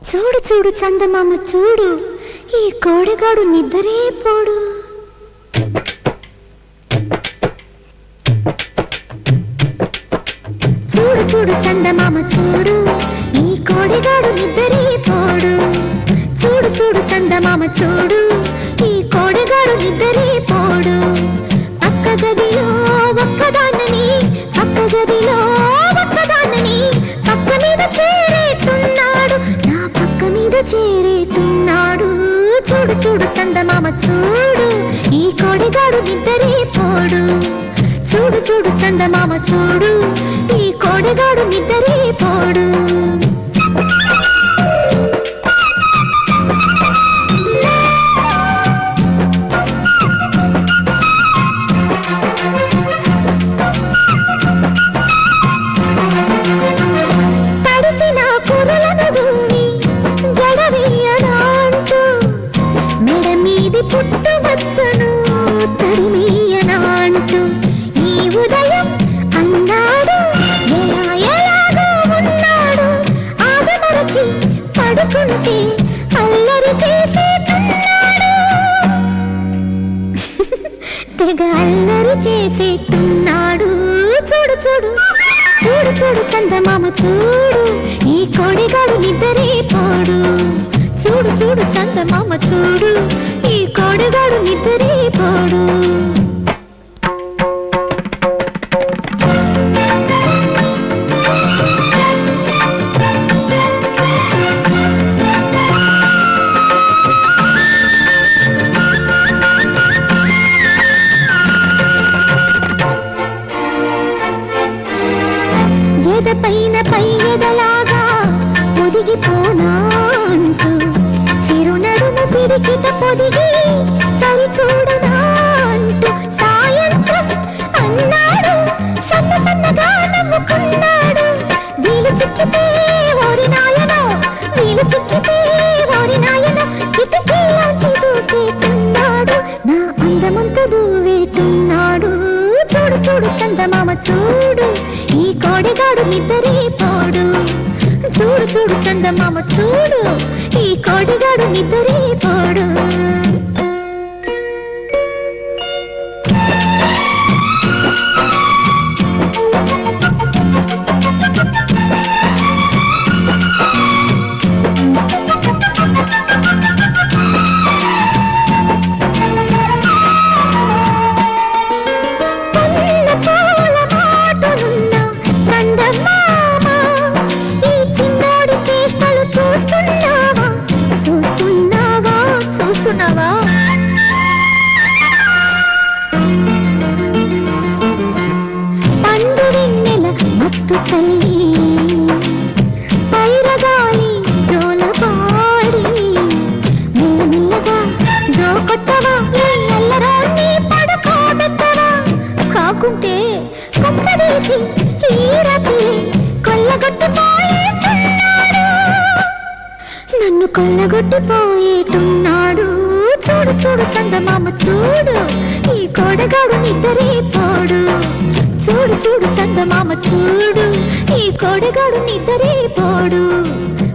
చూడు చూడు చందమామ చూడు ఈ కోడిగాడు నిద్రే పోడు చూడు చూడు చందమామ చూడు ఈ కోడిగాడు నిద్రే పోడు చూడు చూడు చందమామ చూడు ఈ కోడిగాడు నిద్రే పోడు పక్క గదిలో ఒక్కదాన్నని పక్క గదిలో ఒక్కదాన్నని పక్క మీద చేరేతున్నాడు నా పక్క మీద చేరేతున్నాడు చూడు చూడు చందమామ చూడు ఈ కోడిగాడు నిద్రే పోడు చూడు చూడు చందమామ చూడు ఈ కోడిగాడు నిద్రే పోడు తడిసిన కురలను దూని జడవేయనాంటూ మెడ మీది పుట్టు మచ్చను తడిమీయనాంటూ ఈ ఉదయం అన్నాడు ఎలా ఎలాగో ఉన్నాడు ఆగమరచి పడుకుంటే అల్లరి చేసేస్తున్నాడు తెగ అల్లరి చేసేస్తున్నాడు చూడు చూడు చూడు చూడు చందమామ చూడు ఈ కోడిగాడు నిద్రే పోడు చూడు చూడు చందమామ చూడు ఈ కోడిగాడు నిద్రే పోడు ఎద పైన పై ఎదలాగా పొదిగిపోనా అంటూ చిరునడుము పిడికిట పొదిగి సరి చూడనా అంటూ సాయంత్రం అన్నాడు సన్న సన్నగా నవ్వుకున్నాడు వీలు చిక్కితే ఓరి నాయనో వీలు చిక్కితే ఓరి నాయనో కిటికీలోంచి దూకేతున్నాడు నా అందమంతా దూవేతున్నాడు చూడు చూడు చందమామ చూడు ఈ కోడిగాడు నిద్రే పోడు చూడు చూడు చందమామ చూడు ఈ కోడిగాడు నిద్రే పోడు పల్ల పూల మాటునున్న చందమామ, ఈ చిన్నోడి చేష్టలు చూస్తున్నావా చూస్తున్నావా చూస్తున్నావా పండు వెన్నెల మత్తు తల్లి పైరగాలి జోలపాడి మెల్లమెల్లగా జోకొట్టవా నీ అల్లరాన్ని పడుకోబెట్టవా కాకుంటే కుక్కదీసి ఈ రాత్రి కొల్లగొట్టిపోయేటున్నాడు నన్ను కొల్లగొట్టిపోయేటున్నాడు చూడు చూడు చందమామ చూడు ఈ కోడగాడు నిద్రే పోడు చూడు చూడు చందమామ చూడు ఈ కోడగాడు నిద్రే పోడు